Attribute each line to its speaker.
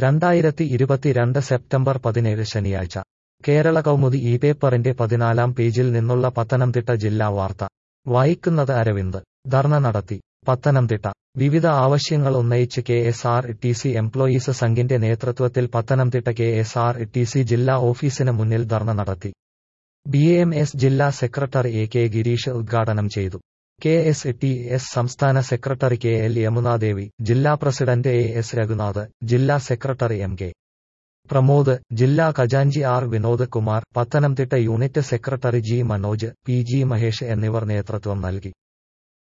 Speaker 1: രണ്ടായിരത്തി ഇരുപത്തിരണ്ട് സെപ്റ്റംബർ പതിനേഴ് ശനിയാഴ്ച കേരള കൗമുദി ഈ പേപ്പറിന്റെ പതിനാലാം പേജിൽ നിന്നുള്ള പത്തനംതിട്ട ജില്ലാ വാർത്ത വായിക്കുന്നത് അരവിന്ദ് ധർണ നടത്തി പത്തനംതിട്ട വിവിധ ആവശ്യങ്ങൾ ഉന്നയിച്ച് K S R T C employees സംഘിന്റെ നേതൃത്വത്തിൽ Pathanamthitta K S R T C ജില്ലാ ഓഫീസിന് മുന്നിൽ ധർണ നടത്തി ബി എം എസ് ജില്ലാ സെക്രട്ടറി എ കെ ഗിരീഷ് ഉദ്ഘാടനം ചെയ്തു കെ എസ് ടി എസ് സംസ്ഥാന സെക്രട്ടറി കെ എൽ യമുനാദേവി ജില്ലാ പ്രസിഡന്റ് എ എസ് രഘുനാഥ് ജില്ലാ സെക്രട്ടറി എം കെ പ്രമോദ് ജില്ലാ ഖജാൻജി R Vinod Kumar Pathanamthitta unit secretary G Manoj P G Mahesh എന്നിവർ നേതൃത്വം നൽകി